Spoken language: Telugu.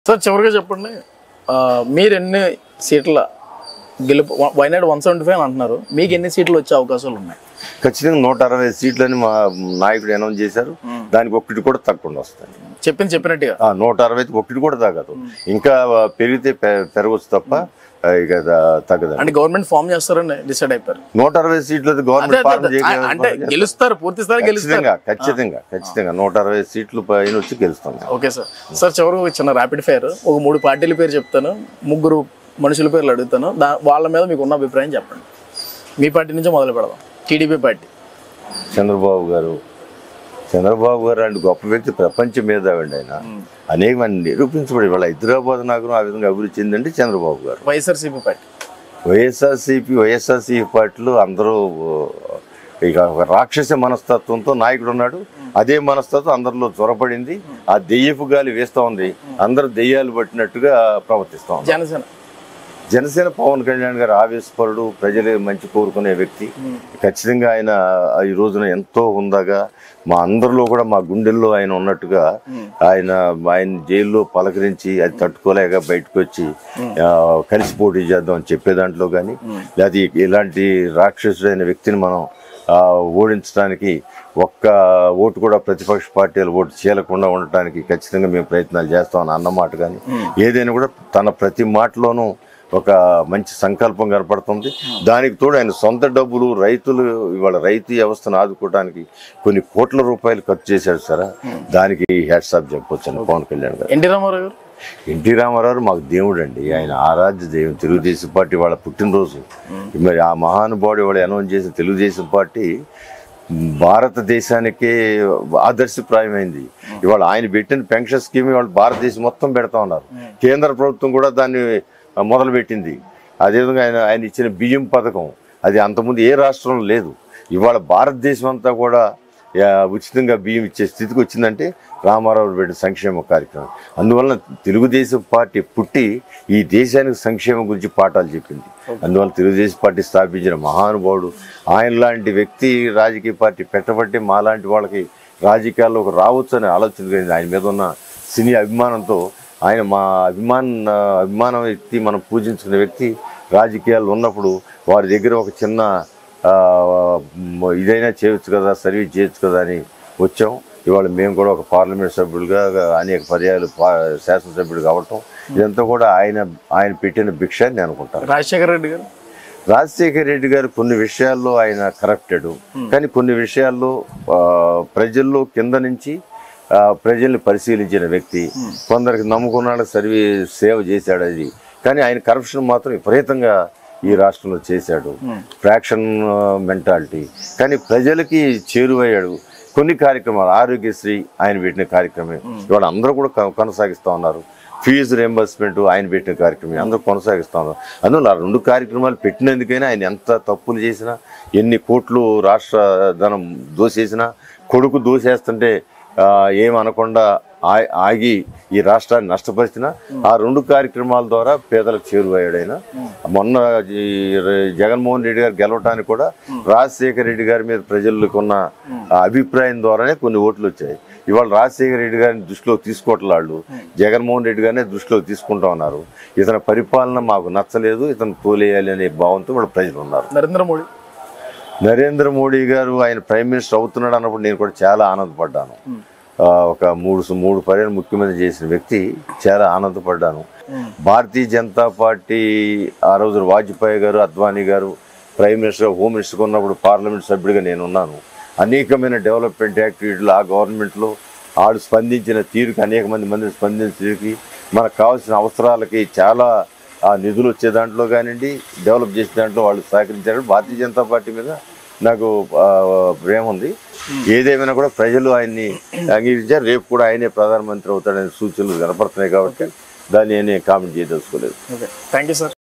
సార్ చివరిగా చెప్పండి ఆ, మీరు ఎన్ని సీట్ల గెలుపు వైనాడు వన్ సెవెంటీ ఫైవ్ అంటున్నారు మీకు ఎన్ని సీట్లు వచ్చే అవకాశాలు ఉన్నాయి ఖచ్చితంగా నూట అరవై సీట్లని మా నాయకుడు అనౌన్స్ చేశారు దానికి ఒక్కటి కూడా తక్కువ వస్తాయి చెప్పింది చెప్పినట్టుగా ఆ నూట అరవై ఒకటి కూడా తగ్గదు ఇంకా పెరిగితే పె- పెరగచ్చు తప్ప ఆ, ఇక త- తగ్గదు అంటే గవర్నమెంట్ ఫామ్ చేస్తారని డిసైడ్ అయిపోయారు నూట అరవై సీట్లు అదే, గవర్నమెంట్ అదే, ఫారం అదే. చేయగలదు. అంటే గెలుస్తారు పూర్తి స్థాయి గెలుస్తారు ఖచ్చితంగా ఖచ్చితంగా ఖచ్చితంగా నూట అరవై సీట్లు పైన వచ్చి గెలుస్తాం ఓకే సార్ సార్ చివరికి ఒక చిన్న ర్యాపిడ్ ఫైర్ ఒక మూడు పార్టీల పేరు చెప్తాను ముగ్గురు మనుషుల పేర్లు అడుగుతాను దా వాళ్ళ మీద మీకు ఉన్న అభిప్రాయం చెప్పండి మీ పార్టీ నుంచే మొదలు పెడదాం టీడీపీ పార్టీ చంద్రబాబు గారు చంద్రబాబు గారు అంటే గొప్ప వ్యక్తి ప్రపంచం మీద ఆవిడ ఆయన అనేక మంది నిరూపించబడి వాళ్ళ హైదరాబాద్ నగరం ఆ విధంగా అభివృద్ధి చెందంటే చంద్రబాబు గారు వైఎస్ఆర్సీపీ పార్టీ వైఎస్ఆర్సీపీ వైఎస్ఆర్సీపీ పార్టీలు అందరూ ఇక ఒక రాక్షస మనస్తత్వంతో నాయకుడు ఉన్నాడు అదే మనస్తత్వం అందరిలో జ్వరపడింది ఆ దెయ్యపు గాలి వేస్తూ ఉంది అందరూ దెయ్యాలు పట్టినట్టుగా ప్రవర్తిస్తూ ఉంది జనసేన జనసేన పవన్ కళ్యాణ్ గారు ఆవేశపరుడు ప్రజలే మంచి కోరుకునే వ్యక్తి ఖచ్చితంగా ఆయన ఈ రోజున ఎంతో హుందాగా మా అందరిలో కూడా మా గుండెల్లో ఆయన ఉన్నట్టుగా ఆయన ఆయన జైల్లో పలకరించి అది తట్టుకోలేక బయటకు వచ్చి ఆ, కలిసి పోటీ చేద్దాం అని చెప్పే దాంట్లో కానీ లేదా ఇలాంటి రాక్షసుడైన వ్యక్తిని మనం ఆ, ఓడించడానికి ఒక్క ఓటు కూడా ప్రతిపక్ష పార్టీలు ఓటు చేయకుండా ఉండటానికి ఖచ్చితంగా మేము ప్రయత్నాలు చేస్తామని అన్నమాట కానీ ఏదైనా కూడా తన ప్రతి మాటలోనూ ఒక మంచి సంకల్పం కనపడుతుంది దానికి తోడు ఆయన సొంత డబ్బులు రైతులు ఇవాళ రైతు వ్యవస్థను ఆదుకోవడానికి కొన్ని కోట్ల రూపాయలు ఖర్చు చేశాడు సార్ దానికి హ్యాట్సాప్ చెప్పొచ్చు పవన్ కళ్యాణ్ గారు ఎన్టీ రామారావు గారు ఎన్టీ రామారావు మాకు దేవుడు అండి ఆయన ఆరాధ్య దైవం తెలుగుదేశం పార్టీ వాళ్ళ పుట్టినరోజు మరి ఆ మహానుభావుడు వాళ్ళు అనౌన్స్ చేసిన తెలుగుదేశం పార్టీ భారతదేశానికే ఆదర్శప్రాయమైంది ఇవాళ ఆయన పెట్టిన పెన్షన్ స్కీమ్ ఇవాళ భారతదేశం మొత్తం పెడతా ఉన్నారు కేంద్ర ప్రభుత్వం కూడా దాన్ని మొదలు పెట్టింది అదేవిధంగా ఆయన ఆయన ఇచ్చిన బియ్యం పథకం అది అంతకుముందు ఏ రాష్ట్రంలో లేదు ఇవాళ భారతదేశం అంతా కూడా ఆ, ఉచితంగా బియ్యం ఇచ్చే స్థితికి వచ్చిందంటే రామారావు పెట్టిన సంక్షేమ కార్యక్రమం అందువలన తెలుగుదేశం పార్టీ పుట్టి ఈ దేశానికి సంక్షేమం గురించి పాఠాలు చెప్పింది అందువల్ల తెలుగుదేశం పార్టీ స్థాపించిన మహానుభావుడు ఆయన లాంటి వ్యక్తి రాజకీయ పార్టీ పెట్టబట్టి మాలాంటి వాళ్ళకి రాజకీయాల్లోకి రావచ్చు అనే ఆలోచన కలిగింది ఆయన మీద ఉన్న సినీ అభిమానంతో ఆయన మా అభిమాన అభిమాన వ్యక్తి మనం పూజించుకునే వ్యక్తి రాజకీయాల్లో ఉన్నప్పుడు వారి దగ్గర ఒక చిన్న ఆ, మ- ఇదైనా చేయొచ్చు కదా సర్వీస్ చేయొచ్చు కదా అని వచ్చాం ఇవాళ మేము కూడా ఒక పార్లమెంట్ సభ్యులుగా అనేక పర్యాలు పా- శాసనసభ్యుడు కావటం ఇదంతా కూడా ఆయన ఆయన పెట్టిన భిక్ష అని నేను అనుకుంటాను రాజశేఖర రెడ్డి గారు రాజశేఖర రెడ్డి గారు కొన్ని విషయాల్లో ఆయన కరప్టెడ్ కానీ కొన్ని విషయాల్లో ఆ, ప్రజల్లో కింద నుంచి ఆ, ప్రజల్ని పరిశీలించిన వ్యక్తి కొందరికి నమ్ముకున్నాడు సర్వీస్ సేవ చేశాడు అది కానీ ఆయన కరప్షన్ మాత్రం విపరీతంగా ఈ రాష్ట్రంలో చేశాడు ఫ్రాక్షన్ మెంటాలిటీ కానీ ప్రజలకి చేరువయ్యాడు కొన్ని కార్యక్రమాలు ఆరోగ్యశ్రీ ఆయన పెట్టిన కార్యక్రమం ఇవాళ అందరూ కూడా కొ- కొనసాగిస్తూ ఉన్నారు ఫీజు రియంబర్స్మెంట్ ఆయన పెట్టిన కార్యక్రమం అందరూ కొనసాగిస్తా ఉన్నారు అందువల్ల ఆ రెండు కార్యక్రమాలు పెట్టినందుకైనా ఆయన ఎంత తప్పులు చేసినా ఎన్ని కోట్లు రాష్ట్ర ధనం దోసేసినా కొడుకు దోసేస్తుంటే ఆ, ఏమనకుండా ఆ- ఆగి ఈ రాష్ట్రాన్ని నష్టపరిచిన ఆ రెండు కార్యక్రమాల ద్వారా పేదలకు చేరువయ్యాడు ఆయన మొన్న ఈ ర- జగన్మోహన్ రెడ్డి గారు గెలవటానికి కూడా రాజశేఖర రెడ్డి గారి మీద ప్రజలకు ఉన్న ఆ అభిప్రాయం ద్వారానే కొన్ని ఓట్లు వచ్చాయి ఇవాళ రాజశేఖర రెడ్డి గారిని దృష్టిలోకి తీసుకోవట్లే వాళ్ళు జగన్మోహన్ రెడ్డి గారినే దృష్టిలోకి తీసుకుంటా ఉన్నారు ఇతని పరిపాలన మాకు నచ్చలేదు ఇతను తోలేయాలి అనే భావంతో వాళ్ళు ప్రజలు ఉన్నారు నరేంద్ర మోడీ నరేంద్ర మోడీ గారు ఆయన ప్రైమ్ మినిస్టర్ అవుతున్నాడు అన్నప్పుడు నేను కూడా చాలా ఆనందపడ్డాను ఆ, ఒక మూడు మూడు పర్యాలు ముఖ్యమంత్రి చేసిన వ్యక్తి చాలా ఆనందపడ్డాను భారతీయ జనతా పార్టీ ఆ రోజు Vajpayee garu Advani garu prime minister home minister ఉన్నప్పుడు పార్లమెంట్ సభ్యుడిగా నేను ఉన్నాను అనేకమైన డెవలప్మెంట్ యాక్టివిటీలు ఆ గవర్నమెంట్లో ఆడు స్పందించిన తీరుకి అనేక మంది మంది స్పందించిన తీరుకి మనకు కావాల్సిన అవసరాలకి చాలా ఆ నిధులు వచ్చే దాంట్లో కానివ్వండి డెవలప్ చేసే దాంట్లో వాళ్ళు సహకరించారు భారతీయ జనతా పార్టీ మీద నాకు ఆ, ప్రేమ ఉంది ఏదేమైనా కూడా ప్రజలు ఆయన్ని అంగీకరించారు రేపు కూడా ఆయనే ప్రధానమంత్రి అవుతాడనే సూచనలు కనపడుతున్నాయి కాబట్టి దాన్ని నేను కామెంట్ చేయదలుచుకోలేదు ఓకే థ్యాంక్ యూ సార్